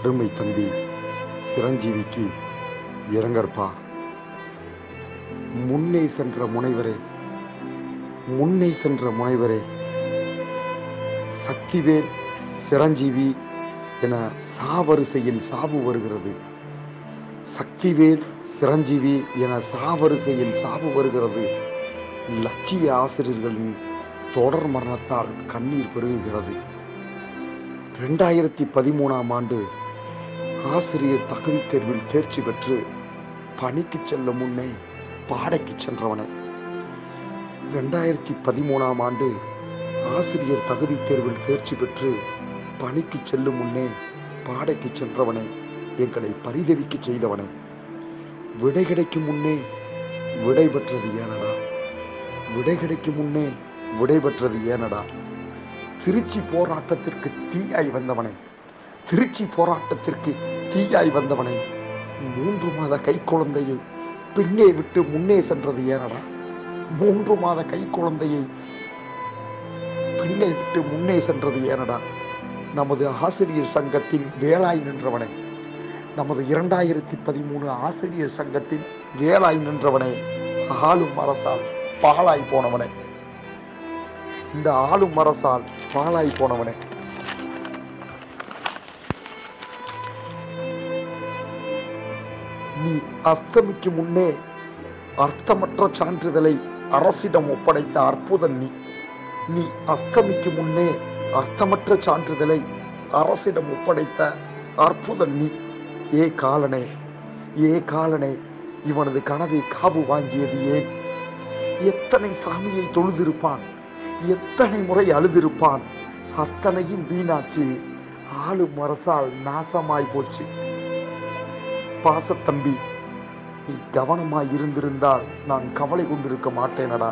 அருமை தம்பி சிரஞ்சீவிக்கு இரங்கற்பா முன்னே சென்ற முனைவரே முன்னே சென்ற முனைவரே சக்திவேல் சிரஞ்சீவி என சாவரிசையில் சாவு வருகிறது சக்திவேல் சிரஞ்சீவி என சாவரிசையில் சாவு வருகிறது லட்சிய ஆசிரியர்களின் தொடர் மரணத்தால் கண்ணீர் பெருகுகிறது ரெண்டாயிரத்தி பதிமூணாம் ஆண்டு ஆசிரியர் தகுதித் தேர்வில் தேர்ச்சி பெற்று பணிக்கு செல்லும் முன்னே பாடைக்கு சென்றவனே ரெண்டாயிரத்தி பதிமூணாம் ஆண்டு ஆசிரியர் தகுதித் தேர்வில் தேர்ச்சி பெற்று பணிக்கு செல்லும் முன்னே பாடைக்கு சென்றவனே எங்களை பரிதவிக்க செய்தவனே விடை கிடைக்கும் முன்னே விடை பெற்றது ஏனடா விடை கிடைக்கும் முன்னே விடை பெற்றது ஏனடா திருச்சி போராட்டத்திற்கு தீயாய் வந்தவனே திருச்சி போராட்டத்திற்கு தீயாய் வந்தவனே மூன்று மாத கை குழந்தையை பின்னே விட்டு முன்னே சென்றது ஏனடா மூன்று மாத கை குழந்தையை பின்னே விட்டு முன்னே சென்றது ஏனடா நமது ஆசிரியர் சங்கத்தின் வேலாய் நின்றவனே நமது இரண்டாயிரத்தி பதிமூணு ஆசிரியர் சங்கத்தின் வேலாய் நின்றவனே ஆளும் அரசால் பாலாய் போனவனே இந்த ஆளும் அரசால் பாலாய் போனவனே நீ அஸ்தமிக்கு முன்னே அர்த்தமற்ற சான்றிதழை அரசிடம் ஒப்படைத்த அற்புதம் நீ நீ அஸ்தமிக்கு முன்னே அர்த்தமற்ற சான்றிதழை அரசிடம் ஒப்படைத்த அற்புதம் நீ ஏ காலனே ஏ காலனே இவனது கனவை காவு வாங்கியது ஏன் எத்தனை சாமியை தொழுதிருப்பான் எத்தனை முறை அழுதிருப்பான் அத்தனையும் வீணாச்சு ஆளும் அரசால் நாசமாய் போச்சு பாசத்தம்பி நீ கவனமாய் இருந்திருந்தால் நான் கவலை கொண்டிருக்க மாட்டேனடா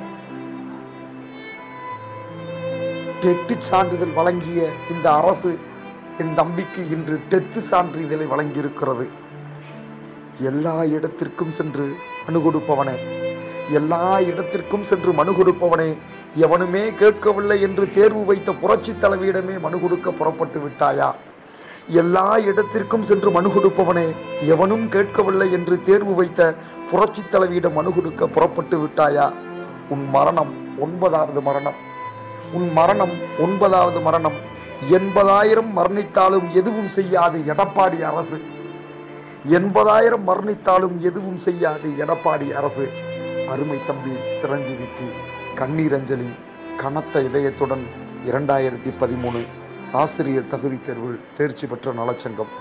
டெட்டு சான்றிதழ் வழங்கிய இந்த அரசு என் தம்பிக்கு இன்று டெத்து சான்றிதழை வழங்கியிருக்கிறது எல்லா இடத்திற்கும் சென்று மனு கொடுப்பவனே எல்லா இடத்திற்கும் சென்று மனு கொடுப்பவனே எவனுமே கேட்கவில்லை என்று தேர்வு வைத்த புரட்சி தலைவியிடமே மனு கொடுக்க புறப்பட்டு விட்டாயா எல்லா இடத்திற்கும் சென்று மனு கொடுப்பவனே எவனும் கேட்கவில்லை என்று தேர்வு வைத்த புரட்சி தலைவியிடம் மனு கொடுக்க புறப்பட்டு விட்டாயா உன் மரணம் ஒன்பதாவது மரணம் உன் மரணம் ஒன்பதாவது மரணம் எண்பதாயிரம் மரணித்தாலும் எதுவும் செய்யாது எடப்பாடி அரசு எண்பதாயிரம் மரணித்தாலும் எதுவும் செய்யாது எடப்பாடி அரசு அருமை தம்பி சிரஞ்சீவிக்கு கண்ணீர் அஞ்சலி கனத்த இதயத்துடன் இரண்டாயிரத்தி பதிமூணு ஆசிரியர் தகுதி தேர்வில் தேர்ச்சி பெற்ற நலச்சங்கம்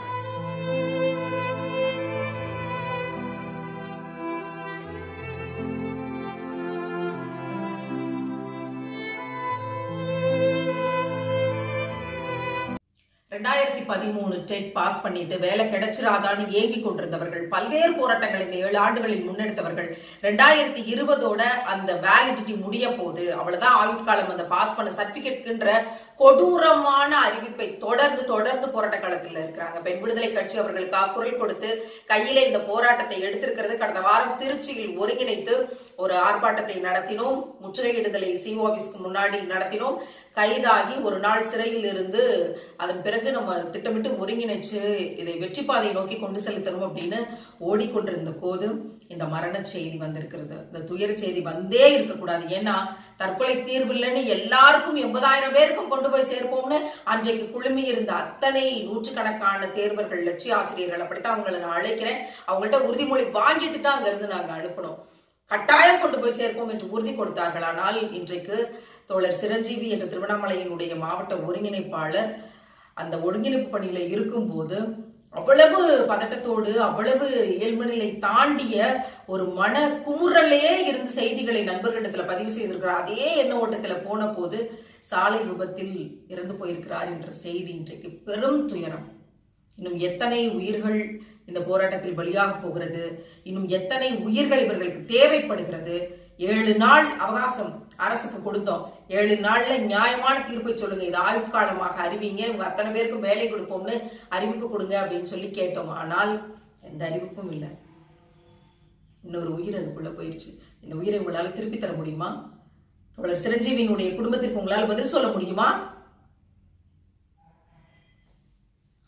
ரெண்டாயிரத்தி பதிமூணு டெட் பாஸ் பண்ணிட்டு வேலை கிடைச்சிராதான்னு ஏங்கி கொண்டிருந்தவர்கள் பல்வேறு போராட்டங்கள் இந்த ஏழு ஆண்டுகளில் முன்னெடுத்தவர்கள் ரெண்டாயிரத்தி இருபதோட அந்த வேலிடிட்டி முடிய போது அவ்வளவுதான் ஆயுட்காலம் அந்த பாஸ் பண்ண சர்டிபிகேட்ன்ற கொடூரமான அறிவிப்பை தொடர்ந்து தொடர்ந்து போராட்ட களத்தில் இருக்கிறாங்க பெண் விடுதலை கட்சி அவர்களுக்காக குரல் கொடுத்து கையில இந்த போராட்டத்தை எடுத்திருக்கிறது கடந்த வாரம் திருச்சியில் ஒருங்கிணைத்து ஒரு ஆர்ப்பாட்டத்தை நடத்தினோம் முற்றுகையிடுதலை சி ஆபீஸ்க்கு முன்னாடி நடத்தினோம் கைதாகி ஒரு நாள் சிறையில் இருந்து அதன் பிறகு நம்ம திட்டமிட்டு ஒருங்கிணைச்சு இதை வெற்றி பாதையை நோக்கி கொண்டு செலுத்தணும் அப்படின்னு ஓடிக்கொண்டிருந்த போது இந்த மரண செய்தி வந்திருக்கிறது இந்த துயர செய்தி வந்தே இருக்கக்கூடாது ஏன்னா தற்கொலை தீர்வு இல்லைன்னு எல்லாருக்கும் எண்பதாயிரம் பேருக்கும் கொண்டு போய் சேர்ப்போம்னு அன்றைக்கு குழுமி இருந்த அத்தனை நூற்றுக்கணக்கான தேர்வர்கள் லட்சிய ஆசிரியர்கள் அப்படித்தான் அவங்களை நான் அழைக்கிறேன் அவங்கள்ட்ட உறுதிமொழி வாங்கிட்டு தான் அங்க இருந்து நாங்க அனுப்பணும் கட்டாயம் கொண்டு போய் சேர்ப்போம் என்று உறுதி கொடுத்தார்கள் ஆனால் இன்றைக்கு தோழர் சிரஞ்சீவி என்ற திருவண்ணாமலையினுடைய மாவட்ட ஒருங்கிணைப்பாளர் அந்த ஒருங்கிணைப்பு பணியில இருக்கும்போது அவ்வளவு பதட்டத்தோடு அவ்வளவு இயல்பு நிலை தாண்டிய ஒரு மன குமுறலையே இருந்து செய்திகளை நண்பர்களிடத்துல பதிவு செய்திருக்கிறார் அதே எண்ண ஓட்டத்துல போன போது சாலை விபத்தில் இறந்து போயிருக்கிறார் என்ற செய்தி இன்றைக்கு பெரும் துயரம் இன்னும் எத்தனை உயிர்கள் இந்த போராட்டத்தில் பலியாக போகிறது இன்னும் எத்தனை உயிர்கள் இவர்களுக்கு தேவைப்படுகிறது ஏழு நாள் அவகாசம் அரசுக்கு கொடுத்தோம் ஏழு நாள்ல நியாயமான தீர்ப்பை சொல்லுங்க இது ஆயுட்காலமாக அறிவிங்க உங்க அத்தனை பேருக்கும் வேலை கொடுப்போம்னு அறிவிப்பு கொடுங்க அப்படின்னு சொல்லி கேட்டோம் ஆனால் எந்த அறிவிப்பும் இல்லை இன்னொரு உயிர் அதுக்குள்ள போயிருச்சு இந்த உயிரை உங்களால திருப்பி தர முடியுமா தோழர் சிரஞ்சீவியினுடைய குடும்பத்திற்கு உங்களால் பதில் சொல்ல முடியுமா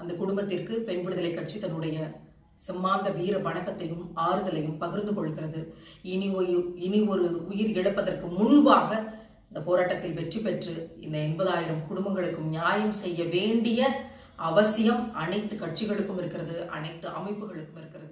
அந்த குடும்பத்திற்கு பெண் விடுதலை கட்சி தன்னுடைய செம்மாந்த வீர வணக்கத்தையும் ஆறுதலையும் பகிர்ந்து கொள்கிறது இனி ஒரு இனி ஒரு உயிர் இழப்பதற்கு முன்பாக இந்த போராட்டத்தில் வெற்றி பெற்று இந்த எண்பதாயிரம் குடும்பங்களுக்கும் நியாயம் செய்ய வேண்டிய அவசியம் அனைத்து கட்சிகளுக்கும் இருக்கிறது அனைத்து அமைப்புகளுக்கும் இருக்கிறது